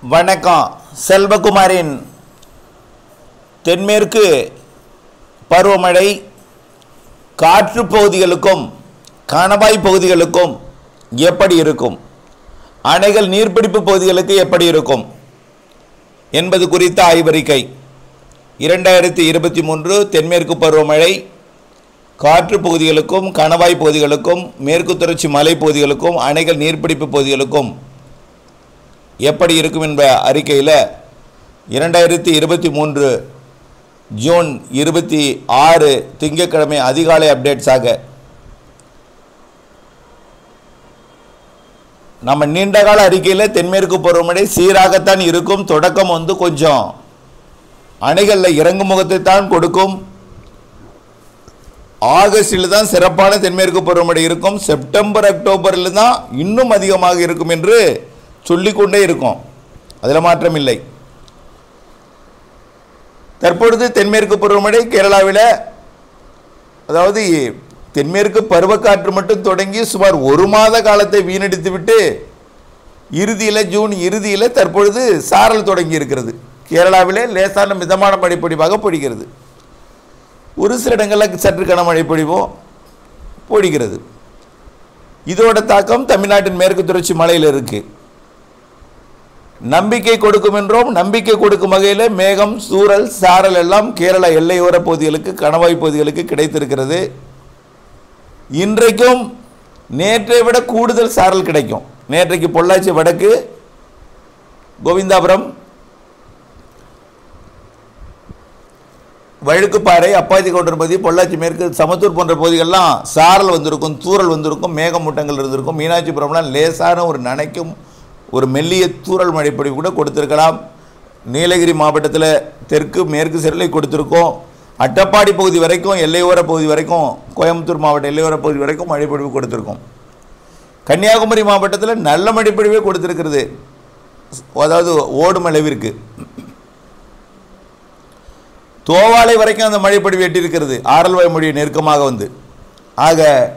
வணக்கம் செல்வகுமாரின் தென்மேற்கு பருவமழை காற்று பகுதிகளுக்கும் கணவாய் பகுதிகளுக்கும் எப்படி இருக்கும் அணைகள் நீர்பிடிப்பு பகுதிகளுக்கு எப்படி இருக்கும் என்பது குறித்த ஆய்வறிக்கை இரண்டாயிரத்தி இருபத்தி மூன்று தென்மேற்கு பருவமழை காற்று பகுதிகளுக்கும் கணவாய் பகுதிகளுக்கும் மேற்கு தொடர்ச்சி மலை பகுதிகளுக்கும் அணைகள் நீர்பிடிப்பு பகுதிகளுக்கும் எப்படி இருக்கும் என்ற அறிக்கையில் இரண்டாயிரத்தி இருபத்தி மூன்று ஜூன் இருபத்தி ஆறு திங்கட்கிழமை அதிகாலை அப்டேட்ஸாக நம்ம நீண்டகால அறிக்கையில் தென்மேற்கு பருவமழை சீராகத்தான் இருக்கும் தொடக்கம் வந்து கொஞ்சம் அணைகளில் இறங்கு முகத்தை தான் கொடுக்கும் ஆகஸ்டில் தான் சிறப்பான தென்மேற்கு பருவமழை இருக்கும் செப்டம்பர் அக்டோபரில் தான் இன்னும் அதிகமாக இருக்கும் என்று சொல்லிக்கொண்டே இருக்கும் அதில் மாற்றம் இல்லை தற்பொழுது தென்மேற்கு பருவமழை கேரளாவில் அதாவது தென்மேற்கு பருவக்காற்று மட்டும் தொடங்கி சுமார் ஒரு மாத காலத்தை வீணடித்து விட்டு இறுதியில் ஜூன் இறுதியில் தற்பொழுது சாரல் தொடங்கி இருக்கிறது கேரளாவிலே லேசான மிதமான மழை பொழிவாக பொழிகிறது ஒரு சில இடங்களில் சற்று கனமழை பொழிவும் பொழிகிறது இதோட தாக்கம் தமிழ்நாட்டின் மேற்கு தொடர்ச்சி மலையில் இருக்குது நம்பிக்கை கொடுக்கும் என்றோம் நம்பிக்கை கொடுக்கும் வகையில் மேகம் சூறல் சாரல் எல்லாம் கேரள எல்லையோர பகுதிகளுக்கு கணவாய் பகுதிகளுக்கு கிடைத்திருக்கிறது இன்றைக்கும் நேற்றை விட கூடுதல் சாரல் கிடைக்கும் நேற்றைக்கு பொள்ளாச்சி வடக்கு கோவிந்தாபுரம் வழுக்குப்பாறை அப்பாச்சி கவுண்டர் பகுதி பொள்ளாச்சி மேற்கு சமத்தூர் போன்ற பகுதிகளெலாம் சாரல் வந்திருக்கும் தூறல் வந்திருக்கும் மேகமூட்டங்கள் இருந்திருக்கும் மீனாட்சிபுரம்லாம் லேசான ஒரு நனைக்கும் ஒரு மெல்லிய தூறல் மழைப்பொழிவு கூட கொடுத்திருக்கலாம் நீலகிரி மாவட்டத்தில் தெற்கு மேற்கு செல்லை கொடுத்துருக்கோம் அட்டப்பாடி பகுதி வரைக்கும் எல்லையோர பகுதி வரைக்கும் கோயம்புத்தூர் மாவட்ட எல்லையோர பகுதி வரைக்கும் மழைப்பொழிவு கொடுத்துருக்கோம் கன்னியாகுமரி மாவட்டத்தில் நல்ல மழைப்பொழிவே கொடுத்துருக்கிறது அதாவது ஓடும் அளவிற்கு தோவாலை வரைக்கும் அந்த மழைப்பொழிவு எட்டியிருக்கிறது ஆரல்வாய் மொழி நெருக்கமாக வந்து ஆக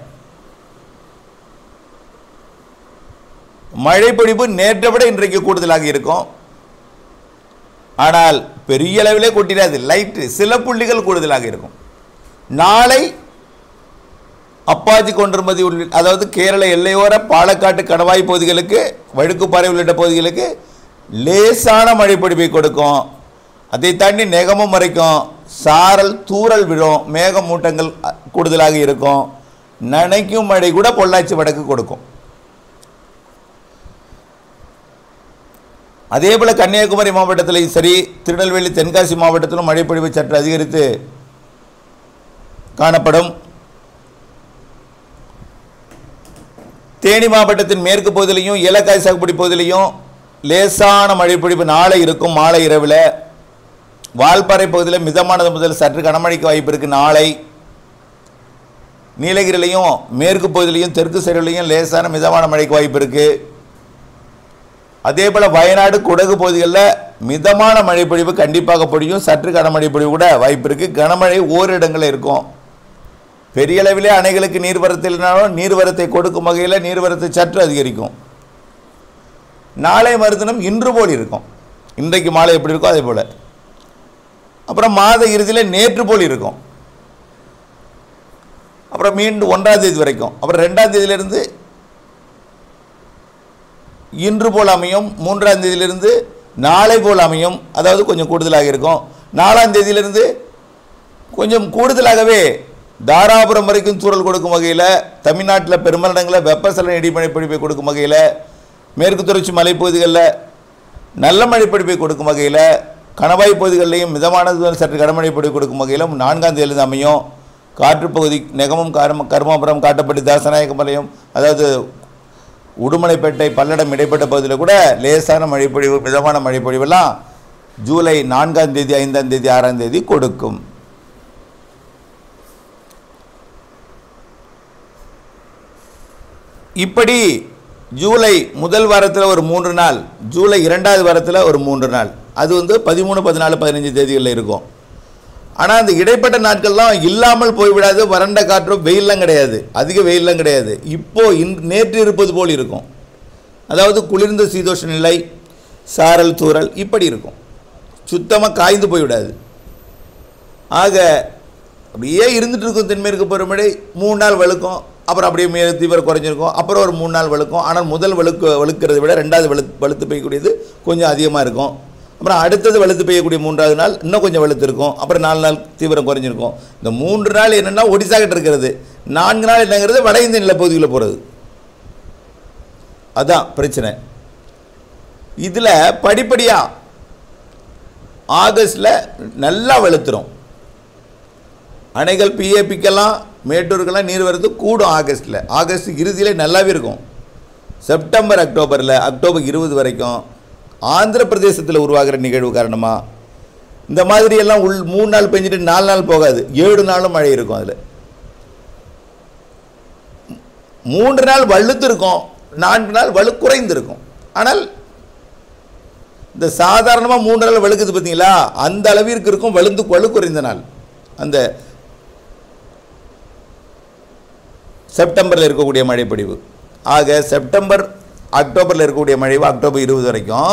மழைப்பொழிவு நேற்றை விட இன்றைக்கு கூடுதலாக இருக்கும் ஆனால் பெரிய அளவிலே கொட்டிடாது லைட்டு சில புள்ளிகள் கூடுதலாக இருக்கும் நாளை அப்பாச்சி கொண்டிருமதி உள்ள அதாவது கேரள எல்லையோர பாலக்காட்டு கடவாய் பகுதிகளுக்கு வழுக்குப்பாறை உள்ளிட்ட பகுதிகளுக்கு லேசான மழைப்பொழிவை கொடுக்கும் அதை தாண்டி நெகமும் வரைக்கும் சாரல் தூறல் விழும் மேகமூட்டங்கள் அ- கூடுதலாக இருக்கும் நனைக்கும் மழை கூட பொள்ளாச்சி வடக்கு கொடுக்கும் அதே போல் கன்னியாகுமரி மாவட்டத்திலையும் சரி திருநெல்வேலி தென்காசி மாவட்டத்திலும் மழைப்பொழிவு சற்று அதிகரித்து காணப்படும் தேனி மாவட்டத்தின் மேற்கு பகுதியிலையும் ஏலக்காய் சாகுபடி பகுதியிலையும் லேசான மழைப்பொழிவு நாளை இருக்கும் மாலை இரவில் வால்பாறை பகுதியில் மிதமானது முதல் சற்று கனமழைக்கு வாய்ப்பு இருக்குது நாளை நீலகிரிலையும் மேற்கு பகுதியிலையும் தெற்கு சைடுலையும் லேசான மிதமான மழைக்கு வாய்ப்பு இருக்குது அதே போல் வயநாடு குடகு பகுதிகளில் மிதமான மழைப்பொழிவு கண்டிப்பாக பொழியும் சற்று கனமழை பொழிவு கூட வாய்ப்பு இருக்குது கனமழை ஓரிடங்களில் இருக்கும் பெரிய அளவிலே அணைகளுக்கு நீர்வரத்து இல்லைனாலும் நீர்வரத்தை கொடுக்கும் வகையில் நீர்வரத்து சற்று அதிகரிக்கும் நாளை மறுதினம் இன்று போல் இருக்கும் இன்றைக்கு மாலை எப்படி இருக்கோ அதே போல் அப்புறம் மாத இறுதியில் நேற்று போல் இருக்கும் அப்புறம் மீண்டும் ஒன்றாம் தேதி வரைக்கும் அப்புறம் ரெண்டாம் தேதியிலிருந்து இன்று போல் அமையும் மூன்றாம் தேதியிலிருந்து நாளை போல் அமையும் அதாவது கொஞ்சம் கூடுதலாக இருக்கும் நாலாம் தேதியிலிருந்து கொஞ்சம் கூடுதலாகவே தாராபுரம் வரைக்கும் தூறல் கொடுக்கும் வகையில் தமிழ்நாட்டில் பெருமளடங்களில் வெப்பசலன இடிமழை பொழிப்பை கொடுக்கும் வகையில் மேற்கு தொடர்ச்சி மலைப்பகுதிகளில் நல்ல மழைப்பொழிப்பை கொடுக்கும் வகையில் கணவாய் பகுதிகளிலையும் மிதமானது முதல் சற்று கனமழை பொழிவு கொடுக்கும் வகையிலும் நான்காம் தேதியிலிருந்து அமையும் காற்றுப்பகுதி நெகமும் கர்ம கர்மாபுரம் காட்டப்பட்டி தாசநாயக்கமலையும் அதாவது உடுமலைப்பேட்டை பல்லடம் இடைப்பட்ட பகுதியில் கூட லேசான மழைப்பொழிவு மிதமான மழைப்பொழிவெல்லாம் ஜூலை நான்காம் தேதி ஐந்தாம் தேதி ஆறாம் தேதி கொடுக்கும் இப்படி ஜூலை முதல் வாரத்தில் ஒரு மூன்று நாள் ஜூலை இரண்டாவது வாரத்தில் ஒரு மூன்று நாள் அது வந்து பதிமூணு பதினாலு பதினஞ்சு தேதிகளில் இருக்கும் ஆனால் அந்த இடைப்பட்ட நாட்கள்லாம் இல்லாமல் போய்விடாது வறண்ட காற்றும் வெயில்லாம் கிடையாது அதிக வெயில்லாம் கிடையாது இப்போ இன் நேற்று இருப்பது போல் இருக்கும் அதாவது குளிர்ந்த சீதோஷ நிலை சாரல் தூறல் இப்படி இருக்கும் சுத்தமாக காய்ந்து போய்விடாது ஆக அப்படியே இருந்துட்டு இருக்கும் தென்மேற்கு பருவமழை மூணு நாள் வெளுக்கும் அப்புறம் அப்படியே மே தீவிரம் குறைஞ்சிருக்கும் அப்புறம் ஒரு மூணு நாள் வெளுக்கும் ஆனால் முதல் வெளுக்கு வெளுக்கிறதை விட ரெண்டாவது வெளு வெளுத்து பெய்யக்கூடியது கொஞ்சம் அதிகமாக இருக்கும் அப்புறம் அடுத்தது வெளுத்து பெய்யக்கூடிய மூன்றாவது நாள் இன்னும் கொஞ்சம் வெளுத்து இருக்கும் அப்புறம் நாலு நாள் தீவிரம் குறைஞ்சிருக்கும் இந்த மூன்று நாள் என்னென்னா ஒடிசா கிட்ட இருக்கிறது நான்கு நாள் என்னங்கிறது வட இந்திய நிலப்பகுதியில் போகிறது அதான் பிரச்சனை இதில் படிப்படியாக ஆகஸ்டில் நல்லா வெளுத்துரும் அணைகள் பிஏபிக்கெல்லாம் மேட்டூருக்கெல்லாம் நீர் வரது கூடும் ஆகஸ்ட்டில் ஆகஸ்ட் இறுதியில் நல்லாவே இருக்கும் செப்டம்பர் அக்டோபரில் அக்டோபர் இருபது வரைக்கும் ஆந்திர பிரதேசத்தில் உருவாகிற நிகழ்வு காரணமாக இந்த மாதிரி எல்லாம் உள் மூணு நாள் பெஞ்சிட்டு நாலு நாள் போகாது ஏழு நாளும் மழை இருக்கும் அதில் மூன்று நாள் வலுத்து இருக்கும் நான்கு நாள் வலு குறைந்திருக்கும் ஆனால் இந்த சாதாரணமாக மூன்று நாள் வழுக்குது பார்த்தீங்களா அந்த அளவிற்கு இருக்கும் வலுந்து வலு குறைந்த நாள் அந்த செப்டம்பரில் இருக்கக்கூடிய மழைப்பொழிவு ஆக செப்டம்பர் அக்டோபரில் இருக்கக்கூடிய மழைவு அக்டோபர் இருபது வரைக்கும்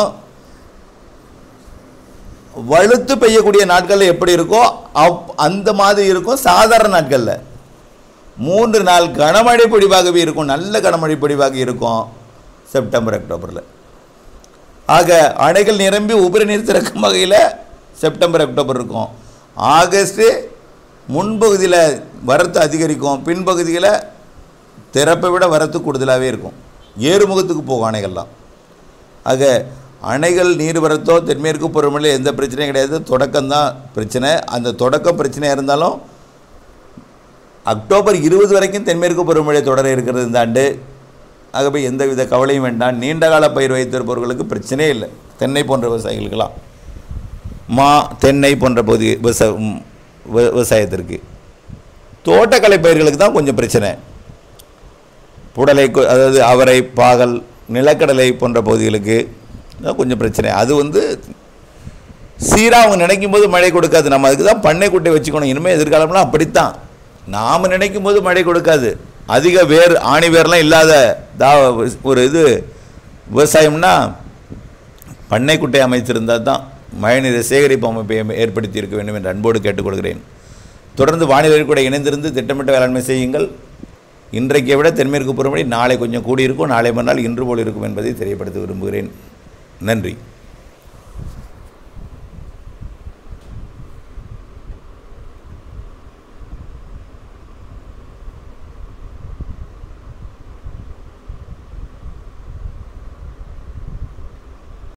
வலுத்து பெய்யக்கூடிய நாட்களில் எப்படி இருக்கோ அப் அந்த மாதிரி இருக்கும் சாதாரண நாட்களில் மூன்று நாள் கனமழை பொழிவாகவே இருக்கும் நல்ல கனமழை பொழிவாக இருக்கும் செப்டம்பர் அக்டோபரில் ஆக அணைகள் நிரம்பி உபரி நீர் திறக்கும் வகையில் செப்டம்பர் அக்டோபர் இருக்கும் ஆகஸ்ட்டு முன்பகுதியில் வரத்து அதிகரிக்கும் பின்பகுதியில் திறப்பை விட வரத்து கூடுதலாகவே இருக்கும் ஏறுமுகத்துக்கு போகும் அணைகள்லாம் ஆக அணைகள் நீர் வரத்தோ தென்மேற்கு பருவமழை எந்த பிரச்சனையும் கிடையாது தொடக்கம்தான் பிரச்சனை அந்த தொடக்க பிரச்சனையாக இருந்தாலும் அக்டோபர் இருபது வரைக்கும் தென்மேற்கு பருவமழை தொடர இருக்கிறது இந்த ஆண்டு ஆகவே எந்தவித கவலையும் வேண்டாம் நீண்ட கால பயிர் வைத்திருப்பவர்களுக்கு பிரச்சனையே இல்லை தென்னை போன்ற விவசாயிகளுக்கெல்லாம் மா தென்னை போன்ற பகுதி விவசாய ம், வி- விவசாயத்திற்கு தோட்டக்கலை பயிர்களுக்கு தான் கொஞ்சம் பிரச்சனை புடலை கொ- அதாவது அவரை பாகல் நிலக்கடலை போன்ற பகுதிகளுக்கு தான் கொஞ்சம் பிரச்சனை அது வந்து சீராக அவங்க நினைக்கும் போது மழை கொடுக்காது நம்ம அதுக்கு தான் பண்ணை குட்டை வச்சுக்கணும் இனிமேல் எதிர்காலம்லாம் அப்படித்தான் நாம் நினைக்கும் போது மழை கொடுக்காது அதிக வேர் ஆணி வேர்லாம் இல்லாத தா ஒரு இது விவசாயம்னா பண்ணை குட்டை அமைத்திருந்தால் தான் மழைநீரை சேகரிப்பு அமைப்பை ஏற்படுத்தி இருக்க வேண்டும் என்று அன்போடு கேட்டுக்கொள்கிறேன் தொடர்ந்து வானிலை கூட இணைந்திருந்து திட்டமிட்ட வேளாண்மை செய்யுங்கள் இன்றைக்கை விட தென்மேற்கு பருவமழை நாளை கொஞ்சம் கூடியிருக்கும் நாளை மறுநாள் இன்று போல் இருக்கும் என்பதை தெரியப்படுத்த விரும்புகிறேன் நன்றி